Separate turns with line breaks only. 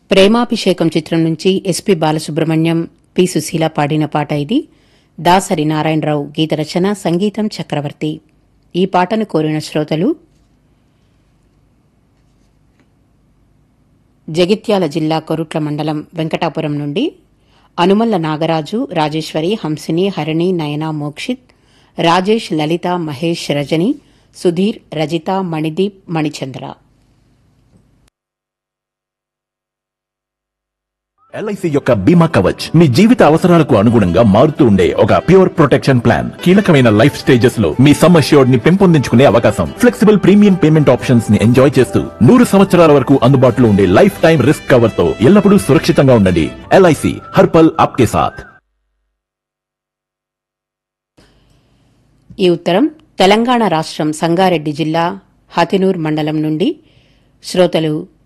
ప్రేమాభిషేకం చిత్రం నుంచి SP Balasubrahmanyam P Susheela పాడిన పాట ఇది దాసరి నారాయణరావు గీత రచన సంగీతం చక్రవర్తి ఈ పాటను కోరిన శ్రోతలు జగిత్యాల జిల్లా కొరుట్ల మండలం వెంకటాపురం నుండి అనుమల్ల నాగరాజు రాజేశ్వరి హంసిని హరిణి నయన మోక్షిత్ రాజేష్ లలిత మహేష్ రజని సుధీర్ రజిత మణిదీప్ మణిచంద్ర
ఎల్ఐసి యొక్క బీమా కవచ్ మీ జీవిత అవసరాలకు అనుగుణంగా మారుతూ ఉండే ఒక ప్యూర్ ప్రొటెక్షన్ ప్లాన్ కీలకమైన లైఫ్ స్టేజెస్ లో మీ సమ్ అష్యూర్డ్ ని పెంపొందించుకునే అవకాశం ఫ్లెక్సిబుల్ ప్రీమియం పేమెంట్ ఆప్షన్స్ ని ఎంజాయ్ చేస్తూ నూరు సంవత్సరాల వరకు అందుబాటులో ఉండే లైఫ్ టైం రిస్క్ కవర్ తో ఎల్లప్పుడూ సురక్షితంగా ఉండండి ఎల్ఐసి హర్పల్ ఆప్కే సాథ్
ఈ ఉత్తరం తెలంగాణ రాష్ట్రం సంగారెడ్డి జిల్లా హతినూర్ మండలం నుండి శ్రోతలు